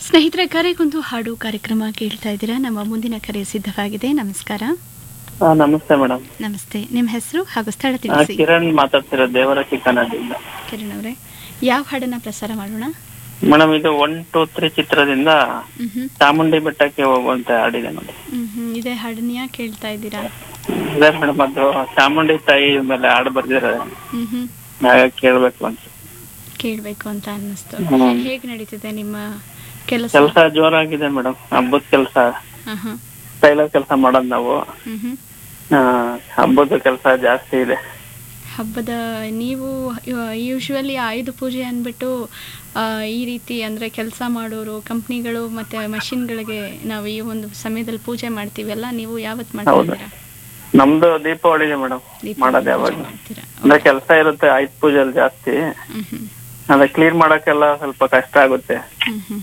ಸ್ನೇಹಿತರೆ ಕರೆಗೊಂದು ಹಾಡು ಕಾರ್ಯಕ್ರಮ ಕೇಳ್ತಾ ಇದ್ದೀರಾ ನಮ್ಮ ಮುಂದಿನ ಕರೆ ಸಿದ್ಧವಾಗಿದೆ ನಮಸ್ಕಾರ ಹಾ ನಮಸ್ತೆ ಮೇಡಮ್ ನಮಸ್ತೆ ನಿಮ್ಮ ಹೆಸರು ಹಾಗೂ ಸ್ಥಳ ತಿಳಿಸಿ ಕಿರಣ್ ಮಾತಾಡ್ತಿರೋದು ದೇವರ ಚಿಕ್ಕನದಿಂದ ಕಿರಣ್ ಅವರೇ ಯಾವ ಹಾಡನ್ನ ಪ್ರಸಾರ ಮಾಡೋಣ ಮೇಡಮ್ ಇದು ಒನ್ ಟೂ ತ್ರೀ ಚಿತ್ರದಿಂದ ಹ್ಮ್ ಹ್ಮ್ ಚಾಮುಂಡಿ ಬೆಟ್ಟಕ್ಕೆ ಹೋಗುವಂತ ಹಾಡಿದೆ ನೋಡಿ ಹ್ಮ್ ಹ್ಮ್ ಇದೇ ಹಾಡನ್ನ ಯಾಕೆ ಕೇಳ್ತಾ ಇದ್ದೀರಾ ಅದೇ ಮೇಡಮ್ ಅದು ಚಾಮುಂಡಿ ತಾಯಿ ಮೇಲೆ ಹಾಡು ಬರ್ದಿರೋ ಹ್ಮ್ ಹ್ಮ್ ಹಾಗಾಗಿ ಕೇಳ್ಬೇಕು ಅಂತ ಕೇಳ್ಬೇಕು ಅಂತ ಅನ್ನಿಸ್ತು ಹ್ಮ್. ಹೇಗ್ ನಡೀತಿದೆ ನಿಮ್ಮ ಕೆಲಸ ಕೆಲಸ ಜೋರಾಗಿದೆ ಮೇಡಮ್ ಹಬ್ಬದ ಕೆಲಸ ಹಾ ಹಾ ಟೈಲರ್ ಕೆಲಸ ಮಾಡೋದು ನಾವು ಹ್ಮ್ ಹ್ಮ್ ಆ, ಹಬ್ಬದ ಕೆಲಸ ಜಾಸ್ತಿ ಇದೆ ಹಬ್ಬದ ನೀವು ಯೂಶ್ವಲಿ ಆಯುಧ ಪೂಜೆ ಅಂದ್ಬಿಟ್ಟು ಆ, ಈ ರೀತಿ ಅಂದ್ರೆ ಕೆಲಸ ಮಾಡೋರು ಕಂಪ್ನಿಗಳು ಮತ್ತೆ ಮಷಿನ್ಗಳಿಗೆ ನಾವು ಈ ಒಂದು ಸಮಯದಲ್ಲಿ ಪೂಜೆ ಮಾಡ್ತೀವಲ್ಲ ನೀವು ಯಾವತ್ ಮಾಡ್ತಾ ಹೌದು. ಇದ್ದೀರಾ ನಮ್ದು ದೀಪಾವಳಿಗೆ ಮೇಡಮ್ ದೀಪಾವಳಿ ಮಾಡೋದು ಪೂಜೆ ಯಾವಾಗ ಮಾಡ್ತೀರಾ ಅಂದ್ರೆ ಕೆಲಸ ಇರುತ್ತೆ ಆಯ್ತು ಪೂಜೆಯಲ್ಲಿ ಜಾಸ್ತಿ ಹ್ಮ್ ಹ್ಮ್ ಅದೇ ಕ್ಲೀನ್ ಮಾಡಕ್ಕೆಲ್ಲ ಸ್ವಲ್ಪ ಕಷ್ಟ ಆಗುತ್ತೆ ಹ್ಮ್ ಹ್ಮ್